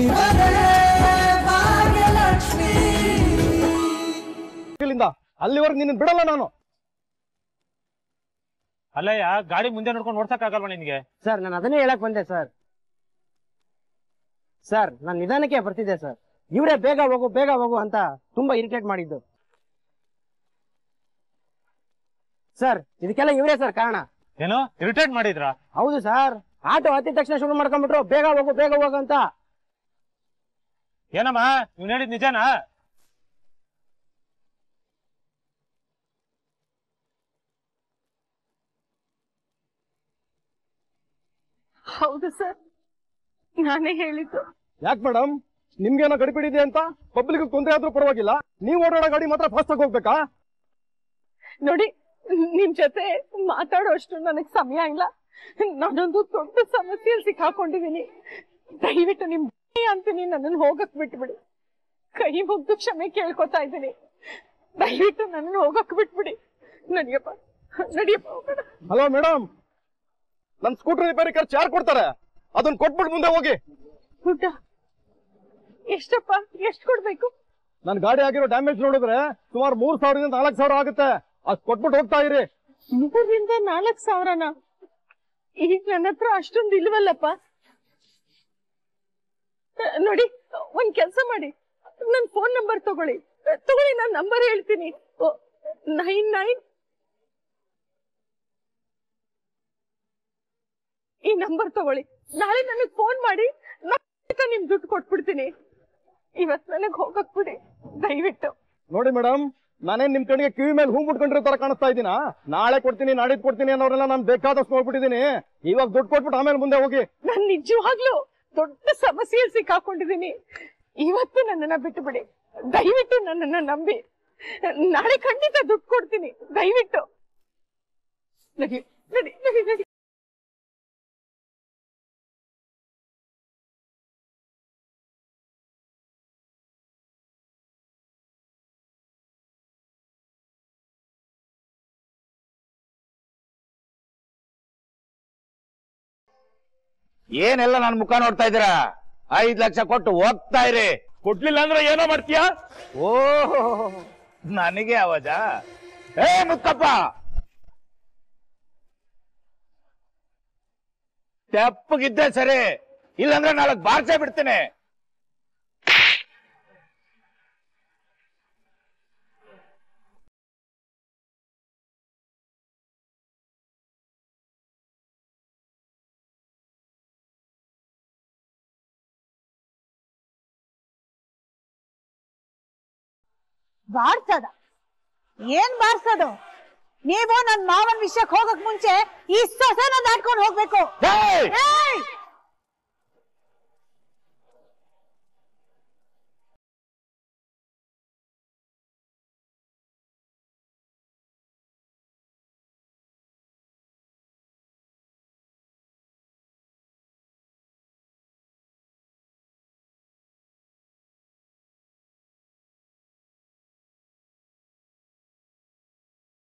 ನೀವರೇ ಭಾಗ್ಯಲಕ್ಷ್ಮಿ ಇಲ್ಲಿಂದ ಅಲ್ಲಿವರೆಗೆ ನಿನ್ನ ಬಿಡಲ್ಲ ನಾನು ಅಲ್ಲಯ್ಯ ಗಾಡಿ ಮುಂದೆ ನೋಡ್ಕೊಂಡು ಓಡ್ಸಕ್ ಆಗಲ್ವಾ ನಿನ್ಗೆ ಸರ್ ನಾನು ಅದನ್ನೇ ಹೇಳಕ್ ಬಂದೆ ಸರ್ ಸರ್ ನಾನು ನಿಧಾನಕ್ಕೆ ಬರ್ತಿದ್ದೆ ಸರ್ ಇವರೇ ಬೇಗ ಹೋಗು ಬೇಗ ಹೋಗು ಅಂತ ತುಂಬಾ ಇರಿಟೇಟ್ ಮಾಡಿದ್ದು ಸರ್ ಇದಕ್ಕೆಲ್ಲ ಇವರೇ ಸರ್ ಕಾರಣ ಏನು ಇರಿಟೇಟ್ ಮಾಡಿದ್ರಾ ಹೌದು ಸರ್ ಆಟೋ ಹತ್ತಿದ ತಕ್ಷಣ ಶುರು ಮಾಡ್ಕೊಂಡ್ಬಿಟ್ರು ಬೇಗ ಹೋಗು ಬೇಗ ಹೋಗು ಅಂತ ಏನಮ್ಮ ನೀವ್ ಹೇಳಿದ್ ನಿಜನಾ ಹೌದು ಸರ್ ನಾನೇ ಹೇಳಿದ್ದು ಯಾಕೆ ಮೇಡಮ್ ನಿಮ್ಗೇನೋ ಗಡಿಬಿಡಿದೆ ಅಂತ ಪಬ್ಲಿಕ್ ತೊಂದರೆ ಆದ್ರೂ ಪರವಾಗಿಲ್ಲ ನೀವು ಓಡಾಡೋ ಗಾಡಿ ಮಾತ್ರ ಫಾಸ್ಟ್ ಆಗಿ ಹೋಗ್ಬೇಕಾ ನೋಡಿ ನಿಮ್ ಜೊತೆ ಮಾತಾಡೋ ಅಷ್ಟು ನನಗ್ ಸಮಯ ಇಲ್ಲ ನಾನೊಂದು ದೊಡ್ಡ ಸಮಸ್ಯೆಯಲ್ಲಿ ಸಿಕ್ಕಾಕೊಂಡಿದೀನಿ ದಯವಿಟ್ಟು ನಿಮ್ ಭಯ ಅಂತೀನಿ ನನ್ನನ್ನು ಹೋಗಕ್ ಬಿಟ್ಬಿಡಿ ಕೈ ಮುಗ್ದು ಕ್ಷಮೆ ಕೇಳ್ಕೊತಾ ಇದ್ದೀನಿ ದಯವಿಟ್ಟು ನನ್ನನ್ನು ಹೋಗಕ್ ಬಿಟ್ಬಿಡಿ ನಡಿಯಪ್ಪ ನಡಿಯಪ್ಪ ಹೋಗೋಣ ಹಲೋ ಮೇಡಮ್ ನನ್ ಸ್ಕೂಟರ್ ರಿಪೇರಿ ಖರ್ಚು ಯಾರು ಕೊಡ್ತಾರೆ ಅದನ್ನ ಕೊಟ್ಬಿಟ್ಟು ಮುಂದೆ ಹೋಗಿ ದುಡ್ಡ ಎಷ್ಟಪ್ಪ ಎಷ್ಟ್ ಕೊಡ್ಬೇಕು ನನ್ ಗಾಡಿ ಆಗಿರೋ ಡ್ಯಾಮೇಜ್ ನೋಡಿದ್ರೆ ಸುಮಾರು ಮೂರ್ ಸಾವಿರದಿಂದ ನಾಲ್ಕು ಸಾವಿರ ಆಗುತ್ತೆ ಅದ್ ಕೊಟ್ಬಿಟ್ಟು ಹೋಗ್ತಾ ಇರಿ ಮೂರರಿಂದ ನಾಲ್ಕ್ ಸಾವಿರನ ಈಗ ನನ್ನ ಹತ್ರ ಅಷ್ಟೊಂದು ಇಲ್ವಲ್ಲಪ್ಪ ಅಹ್, ನೋಡಿ ಒಂದ್ ಕೆಲ್ಸ ಮಾಡಿ ನನ್ ಫೋನ್ ನಂಬರ್ ತಗೊಳ್ಳಿ ಅಹ್, ತಗೊಳ್ಳಿ ನಾನ್ ನಂಬರ್ ಹೇಳ್ತೀನಿ ನೈನ್ ನೈನ್ ಈ ನಂಬರ್ ತಗೊಳ್ಳಿ ನಾಳೆ ನನಗ್ ಫೋನ್ ಮಾಡಿ ನಾನ್ ನಿಮ್ ದುಡ್ಡು ಕೊಟ್ಬಿಡ್ತೀನಿ ಇವತ್ ನನಗ್ ಹೋಗಕ್ ಬಿಡಿ ದಯವಿಟ್ಟು ನೋಡಿ ಮೇಡಮ್ ನಾನೇನ್ ನಿಮ್ ಕಣ್ಣಿಗೆ ಕಿವಿ ಮೇಲೆ ಹೂ ಮುಟ್ಕೊಂಡಿರೋ ತರ ಕಾಣಿಸ್ತಾ ಇದ್ದೀನಾ ನಾಳೆ ಕೊಡ್ತೀನಿ ನಾಡಿದ್ ಕೊಡ್ತೀನಿ ಅನ್ನೋರೆಲ್ಲ ನಾನು ಬೇಕಾದಷ್ಟು ನೋಡ್ಬಿಟ್ಟಿದ್ದೀನಿ ಇವಾಗ ದುಡ್ಡು ಕೊಟ್ಬಿಟ್ಟು ಆಮೇಲೆ ಮುಂದೆ ಹೋಗಿ ನಾನ್ ನಿಜವಾಗ್ಲೂ ದೊಡ್ಡ ಸಮಸ್ಯೆಯಲ್ಲಿ ಸಿಕ್ಕಾಕೊಂಡಿದ್ದೀನಿ ಇವತ್ತು ನನ್ನನ್ನ ಬಿಟ್ಟು ಬಿಡಿ ದಯವಿಟ್ಟು ನನ್ನನ್ನ ನಂಬಿ ನಾಳೆ ಖಂಡಿತ ದುಡ್ಡು ಕೊಡ್ತೀನಿ ದಯವಿಟ್ಟು ನಡಿ ನಡಿ ನಡಿ ನಡಿ ಏನೆಲ್ಲ ನನ್ ಮುಖ ನೋಡ್ತಾ ಇದ್ದೀರಾ ಐದ್ ಲಕ್ಷ ಕೊಟ್ಟು ಹೋಗ್ತಾ ಇರಿ ಕೊಡ್ಲಿಲ್ಲ ಅಂದ್ರೆ ಏನೋ ಮಾಡ್ತೀಯಾ ಓಹೋ ನನಗೆ ಅವಾಜ ಏ ಮುತ್ತಪ್ಪ ತೆಪ್ಪಗಿದ್ದೆ ಸರಿ ಇಲ್ಲಾಂದ್ರೆ ನಾಳೆ ಬಾರ್ಸೇ ಬಿಡ್ತೀನಿ ಬಾರ್ಸದ ಏನ್ ಬಾರ್ಸೋದು ನೀವು ನನ್ ಮಾವನ್ ವಿಷಯಕ್ಕೆ ಹೋಗಕ್ ಮುಂಚೆ ಈ ಸೊಸೆನ ದಾಟ್ಕೊಂಡು ಹೋಗ್ಬೇಕು ಏಯ್! ಏಯ್!